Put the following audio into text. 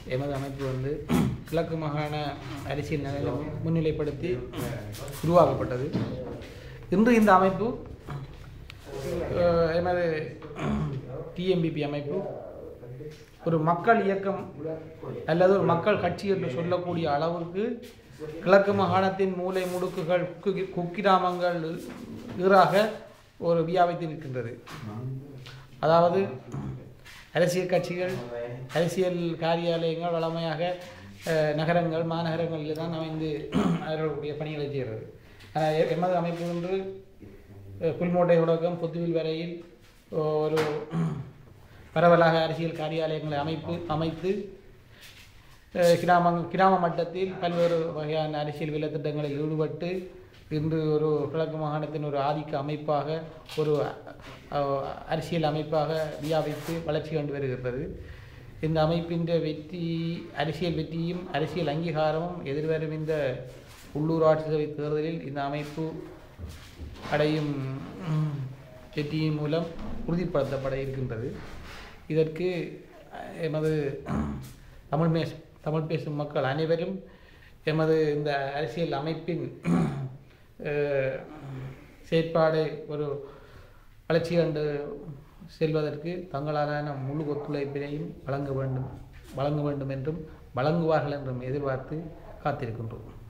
எமது அமைப்பு வந்து கிழக்கு மாகாண அரசியல் நிலையில முன்னிலைப்படுத்தி உருவாக்கப்பட்டது இன்று இந்த அமைப்பு அஹ், எமது டிஎம்பிபி அமைப்பு ஒரு மக்கள் இயக்கம் அல்லது ஒரு மக்கள் கட்சி என்று சொல்லக்கூடிய அளவுக்கு கிழக்கு மாகாணத்தின் மூலை முடுக்குகள் குக்கி- குக்கிராமங்கள் ஈறாக ஒரு வியாபித்து நிற்கின்றது அதாவது அரசியல் கட்சிகள் அரசியல் காரியாலயங்கள் வளமையாக அஹ், நகரங்கள் மாநகரங்களில் தான் அமைந்து அவர்களுடைய பணிகளை செய்கிறது ஆனால் எ- எமது அமைப்பு ஒன்று அஹ், புல்மோட்டை தொடக்கம் புத்துவில் வரையில் ஒரு பரவலாக அரசியல் காரியாலயங்களை அமைப்பு அமைத்து அஹ், கிராம கிராம மட்டத்தில் பல்வேறு வகையான அரசியல் விலத்திட்டங்களில் ஈடுபட்டு இன்று ஒரு கிழக்கு மாகாணத்தின் ஒரு ஆதிக்க அமைப்பாக ஒரு அஹ், அரசியல் அமைப்பாக வியாபித்து வளர்ச்சி கண்டு வருகிறது இந்த அமைப்பின் வெற்றி அரசியல் வெற்றியும் அரசியல் அங்கீகாரமும் எதிர்வரும் இந்த உள்ளூராட்சி சபை தேர்தலில் இந்த அமைப்பு அடையும் ம், வெற்றியின் மூலம் உறுதிப்படுத்தப்பட இருக்கின்றது இதற்கு அஹ், எமது தமிழ் மேஸ் தமிழ் பேசும் மக்கள் அனைவரும் எமது இந்த அரசியல் அமைப்பின் அஹ், செயற்பாடு ஒரு வளர்ச்சி கண்டு செல்வதற்கு தங்களாலான முழு ஒத்துழைப்பினையும் வழங்க வேண்டும் வழங்க வேண்டும் என்றும் வழங்குவார்கள் என்றும் எதிர்பார்த்து காத்திருக்கின்றோம்